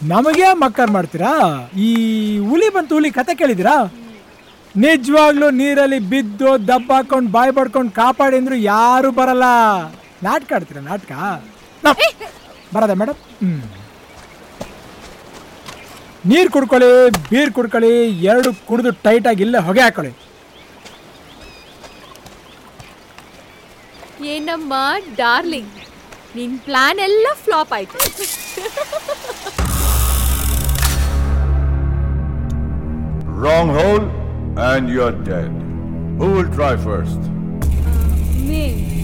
ನಮಗೆ ಮಕ್ಕರ್ ಮಾಡ್ತೀರಾ ಈ ಹುಲಿ ಬಂತು ಹುಲಿ ಕತೆ ಕೇಳಿದಿರಾ ನಿಜವಾಗ್ಲೂ ನೀರಲ್ಲಿ ಬಿದ್ದು ದಬ್ಬ ಹಾಕೊಂಡು ಬಾಯ್ ಬಡ್ಕೊಂಡು ಕಾಪಾಡಿ ಅಂದ್ರು ಯಾರು ಬರಲ್ಲ ನಾಟಕ ಆಡ್ತೀರಾ ನಾಟಕ ಬರದ ಮೇಡಮ್ ಹ್ಮ್ ನೀರು ಕುಡ್ಕೊಳ್ಳಿ ಬೀರ್ ಕುಡ್ಕೊಳ್ಳಿ ಎರಡು ಕುಡಿದು ಟೈಟಾಗಿ ಇಲ್ಲೇ ಹೊಗೆ ಹಾಕೊಳ್ಳಿ ಏನಮ್ಮ ಡಾರ್ಲಿಂಗ್ ನಿನ್ ಪ್ಲಾನ್ ಎಲ್ಲ ಫ್ಲಾಪ್ ಆಯ್ತು Wrong hole, and you're dead. Who will try first? May